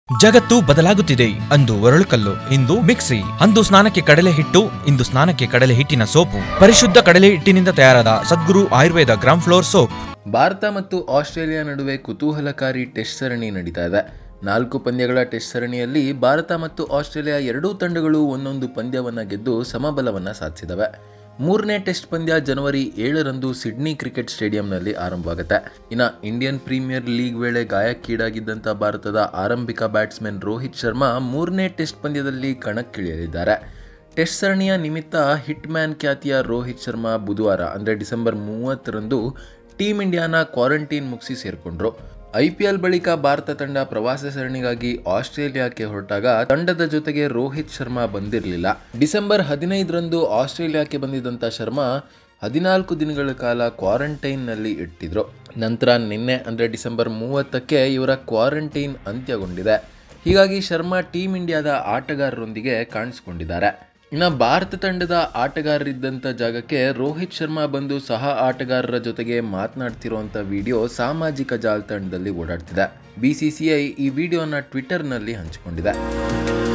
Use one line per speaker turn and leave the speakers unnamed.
ಜಗತ್ತು ಬದಲಾಗುತ್ತಿದೆ ಅಂದು ಒರಳುಕಲ್ಲು ಇಂದು ಮಿಕ್ಸಿ ಅಂದು ಸ್ನಾನಕ್ಕೆ ಕಡಲೆ ಹಿಟ್ಟು ಇಂದು ಸ್ನಾನಕ್ಕೆ ಕಡಲೆ ಹಿಟ್ಟಿನ ಸೋಪು ಪರಿಶುದ್ಧ ಕಡಲೆ ಹಿಟ್ಟಿನಿಂದ ತಯಾರಾದ Sadguru Ayurveda gram flour soap
Bharat ಮತ್ತು ಆಸ್ಟ್ರೇಲಿಯಾ ನಡುವೆ ಕುತೂಹಲಕಾರಿ ಟೆಸ್ಟ್ ಸರಣಿ ನಡೀತಾ ಇದೆ ನಾಲ್ಕು ಪಂದ್ಯಗಳ ಟೆಸ್ಟ್ ಸರಣಿಯಲ್ಲಿ ಭಾರತ ಮತ್ತು ಆಸ್ಟ್ರೇಲಿಯಾ ಎರಡೂ ತಂಡಗಳು ಒಂದೊಂದು ಪಂದ್ಯವನ್ನು ಗೆದ್ದು ಸಮಬಲವನ್ನು ಸಾಧಿಸಿದವೆ ಮೂರನೇ ಟೆಸ್ಟ್ ಪಂದ್ಯ ಜನವರಿ ಏಳರಂದು ಸಿಡ್ನಿ ಕ್ರಿಕೆಟ್ ಸ್ಟೇಡಿಯಂನಲ್ಲಿ ಆರಂಭವಾಗುತ್ತೆ ಇನ್ನು ಇಂಡಿಯನ್ ಪ್ರೀಮಿಯರ್ ಲೀಗ್ ವೇಳೆ ಗಾಯಕ್ಕೀಡಾಗಿದ್ದಂಥ ಭಾರತದ ಆರಂಭಿಕ ಬ್ಯಾಟ್ಸ್ಮನ್ ರೋಹಿತ್ ಶರ್ಮಾ ಮೂರನೇ ಟೆಸ್ಟ್ ಪಂದ್ಯದಲ್ಲಿ ಕಣಕ್ಕಿಳಿಯಲಿದ್ದಾರೆ ಟೆಸ್ಟ್ ಸರಣಿಯ ನಿಮಿತ್ತ ಹಿಟ್ ಮ್ಯಾನ್ ಖ್ಯಾತಿಯ ರೋಹಿತ್ ಶರ್ಮಾ ಬುಧವಾರ ಅಂದರೆ ಡಿಸೆಂಬರ್ ಮೂವತ್ತರಂದು ಟೀಮ್ ಇಂಡಿಯಾನ ಕ್ವಾರಂಟೈನ್ ಮುಗಿಸಿ ಸೇರಿಕೊಂಡ್ರು ಐ ಪಿ ಎಲ್ ಬಳಿಕ ಭಾರತ ತಂಡ ಪ್ರವಾಸ ಸರಣಿಗಾಗಿ ಆಸ್ಟ್ರೇಲಿಯಾಕ್ಕೆ ಹೊರಟಾಗ ತಂಡದ ಜೊತೆಗೆ ರೋಹಿತ್ ಶರ್ಮಾ ಬಂದಿರಲಿಲ್ಲ ಡಿಸೆಂಬರ್ ಹದಿನೈದರಂದು ಆಸ್ಟ್ರೇಲಿಯಾಕ್ಕೆ ಬಂದಿದ್ದಂಥ ಶರ್ಮಾ ಹದಿನಾಲ್ಕು ದಿನಗಳ ಕಾಲ ಕ್ವಾರಂಟೈನ್ನಲ್ಲಿ ಇಟ್ಟಿದ್ರು ನಂತರ ನಿನ್ನೆ ಅಂದರೆ ಡಿಸೆಂಬರ್ ಮೂವತ್ತಕ್ಕೆ ಇವರ ಕ್ವಾರಂಟೈನ್ ಅಂತ್ಯಗೊಂಡಿದೆ ಹೀಗಾಗಿ ಶರ್ಮಾ ಟೀಮ್ ಇಂಡಿಯಾದ ಆಟಗಾರರೊಂದಿಗೆ ಕಾಣಿಸಿಕೊಂಡಿದ್ದಾರೆ ಇನ್ನು ಭಾರತ ತಂಡದ ಆಟಗಾರರಿದ್ದಂಥ ಜಾಗಕ್ಕೆ ರೋಹಿತ್ ಶರ್ಮಾ ಬಂದು ಸಹ ಆಟಗಾರರ ಜೊತೆಗೆ ಮಾತನಾಡ್ತಿರುವಂಥ ವಿಡಿಯೋ ಸಾಮಾಜಿಕ ಜಾಲತಾಣದಲ್ಲಿ ಓಡಾಡ್ತಿದೆ ಬಿ ಸಿ ಸಿ ಐ ಈ ವಿಡಿಯೋನ ಟ್ವಿಟರ್ನಲ್ಲಿ ಹಂಚಿಕೊಂಡಿದೆ